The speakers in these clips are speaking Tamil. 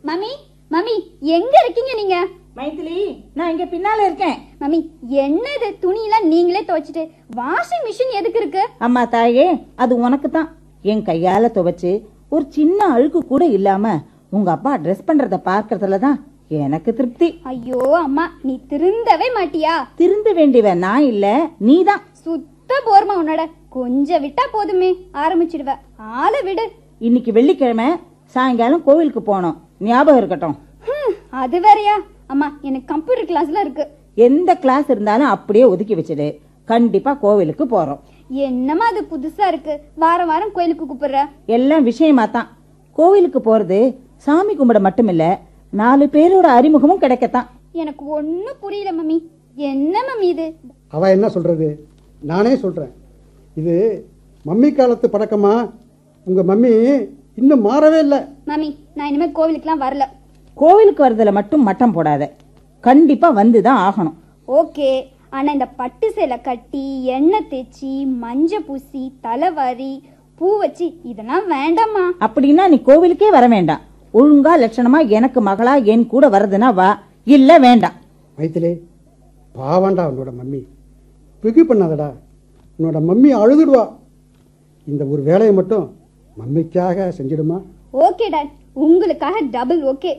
மம்மி மம்மி எங்க இருக்கீங்க நீங்க மைதிலி நான் இங்க பின்னால இருக்கேன் மம்மி என்னது துணியெல்லாம் நீங்களே துவைச்சிட்டு வாஷிங் மிஷின் எதுக்கு இருக்கு அம்மா தாயே அது உனக்கு தான் என் கையால துவைச்சு ஒரு சின்ன அழுக்கு கூட இல்லாம உங்க அப்பா ட்ரெஸ் பண்றத பார்க்கறதுல தான் எனக்கு திருப்தி ஐயோ அம்மா நீ திருந்தவே மாட்டியா திருந்த வேண்டியவ நான் இல்ல நீதான் சுத்த போர்மா உன்னோட கொஞ்சம் விட்டா போதுமே ஆரம்பிச்சிடுவ ஆளை விடு இன்னைக்கு வெள்ளிக்கிழமை சாயங்காலம் கோவிலுக்கு போனோம் ஞாபகம் இருக்கட்டும் ஹம், அது வேறயா அம்மா எனக்கு கம்ப்யூட்டர் கிளாஸ்ல இருக்கு எந்த கிளாஸ் இருந்தாலும் அப்படியே ஒதுக்கி வச்சிடு கண்டிப்பா கோவிலுக்கு போறோம் என்னம்மா அது புதுசா இருக்கு வாரம் வாரம் கோயிலுக்கு கூப்பிடுற எல்லாம் விஷயமா தான் கோவிலுக்கு போறது சாமி கும்பிட மட்டுமில்ல நாலு பேரோட அறிமுகமும் கிடைக்கத்தான் எனக்கு ஒண்ணும் புரியல மம்மி என்ன மம்மி இது அவ என்ன சொல்றது நானே சொல்றேன் இது மம்மி காலத்து பழக்கமா உங்க மம்மி இன்னும் மாறவே இல்லை மம்மி நான் இனிமே கோவிலுக்குலாம் வரல கோவிலுக்கு வரதுல மட்டும் மட்டம் போடாத கண்டிப்பா வந்துதான் ஆகணும் ஓகே ஆனா இந்த பட்டு சேலை கட்டி எண்ணெய் தேய்ச்சி மஞ்சள் பூசி தலைவாரி பூ வச்சு இதெல்லாம் வேண்டாம்மா அப்படின்னா நீ கோவிலுக்கே வர வேண்டாம் ஒழுங்கா லட்சணமா எனக்கு மகளா என் கூட வருதுன்னா வா இல்ல வேண்டாம் மைத்திலே பாவாண்டா உன்னோட மம்மி பிகு பண்ணாதடா உன்னோட மம்மி அழுதுடுவா இந்த ஒரு வேலையை மட்டும் மம்மிக்காக செஞ்சிடுமா ஓகே டாட் உங்களுக்காக டபுள் ஓகே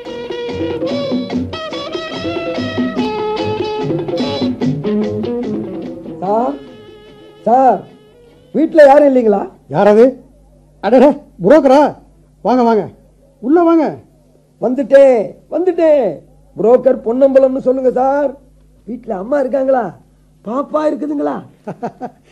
சார் சார் வீட்டில் யாரும் இல்லைங்களா யாராவது அடட புரோக்கரா வாங்க வாங்க உள்ள வாங்க வந்துட்டேன் வந்துட்டேன் புரோக்கர் பொன்னம்பலம்னு சொல்லுங்க சார் வீட்டில் அம்மா இருக்காங்களா பாப்பா இருக்குதுங்களா